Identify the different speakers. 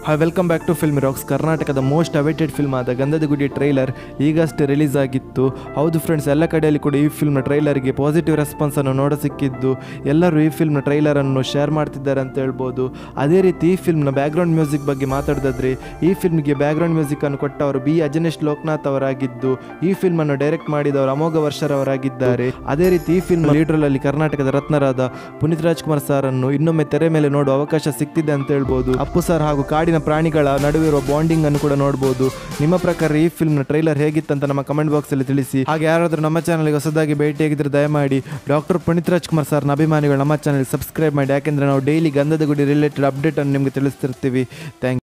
Speaker 1: hi welcome back to film rocks ಕರ್ನಾಟಕದ most awaited film ಆದ ಗಂಧದ ಗುಡಿ ಟ್ರೈಲರ್ ಈಗಷ್ಟೇ ರಿಲೀಸ್ ಆಗಿತ್ತು ಹೌದು ಫ್ರೆಂಡ್ಸ್ ಎಲ್ಲ ಕಡೆಯಲ್ಲಿ ಕೂಡ ಈ ಫಿಲ್ಮ್ನ ಟ್ರೈಲರ್ಗೆ ಪಾಸಿಟಿವ್ ರೆಸ್ಪಾನ್ಸನ್ನು ನೋಡ ಸಿಕ್ಕಿದ್ದು ಎಲ್ಲರೂ ಈ ಫಿಲ್ಮ್ನ ಟ್ರೈಲರನ್ನು ಶೇರ್ ಮಾಡ್ತಿದ್ದಾರೆ ಅಂತ ಹೇಳ್ಬೋದು ಅದೇ ರೀತಿ ಈ ಫಿಲ್ಮ್ನ ಬ್ಯಾಕ್ಗ್ರೌಂಡ್ ಮ್ಯೂಸಿಕ್ ಬಗ್ಗೆ ಮಾತಾಡೋದಾದ್ರೆ ಈ ಫಿಲ್ಮ್ಗೆ ಬ್ಯಾಕ್ಗ್ರೌಂಡ್ ಮ್ಯೂಸಿಕನ್ನು ಕೊಟ್ಟವರು ಬಿ ಅಜನೇಶ್ ಲೋಕನಾಥ್ ಅವರಾಗಿದ್ದು ಈ ಫಿಲ್ಮನ್ನು ಡೈರೆಕ್ಟ್ ಮಾಡಿದವರು ಅಮೋಘ ವರ್ಷರವರಾಗಿದ್ದಾರೆ ಅದೇ ರೀತಿ ಈ ಫಿಲ್ಮ್ ಲೀಡ್ರಲ್ಲಿ ಕರ್ನಾಟಕದ ರತ್ನರಾದ ಪುನೀತ್ ರಾಜ್ಕುಮಾರ್ ಸರ್ ಅನ್ನು ಇನ್ನೊಮ್ಮೆ ತೆರೆ ಮೇಲೆ ನೋಡುವ ಅವಕಾಶ ಸಿಕ್ತಿದೆ ಅಂತ ಹೇಳ್ಬೋದು ಅಪ್ಪು ಸರ್ ಹಾಗೂ ಕಾಡಿನ ಪ್ರಾಣಿಗಳ ನಡುವೆ ಇರುವ ಬಾಂಡಿಂಗ್ ಅನ್ನು ಕೂಡ ನೋಡಬಹುದು ನಿಮ್ಮ ಪ್ರಕಾರ ಈ ಫಿಲ್ಮ್ ನ ಟ್ರೈಲರ್ ಹೇಗಿತ್ತಂತ ನಮ್ಮ ಕಮೆಂಟ್ ಬಾಕ್ಸ್ ಅಲ್ಲಿ ತಿಳಿಸಿ ಹಾಗೆ ಯಾರಾದರೂ ನಮ್ಮ ಚಾನಲ್ಗೆ ಹೊಸದಾಗಿ ಭೇಟಿಯಾಗಿದ್ರೆ ದಯಮಾಡಿ ಡಾಕ್ಟರ್ ಪುನೀತ್ ರಾಜ್ಕುಮಾರ್ ಸರ್ನ ಅಭಿಮಾನಿಗಳು ನಮ್ಮ ಚಾನಲ್ ಸಬ್ಸ್ಕ್ರೈಬ್ ಮಾಡಿ ಯಾಕೆಂದ್ರೆ ನಾವು ಡೈಲಿ ಗಂಧದ ಗುಡಿ ರಿಲೇಟೆಡ್ ಅಪ್ಡೇಟ್ ಅನ್ನು ನಿಮಗೆ ತಿಳಿಸ್ತಿರ್ತೀವಿ ಥ್ಯಾಂಕ್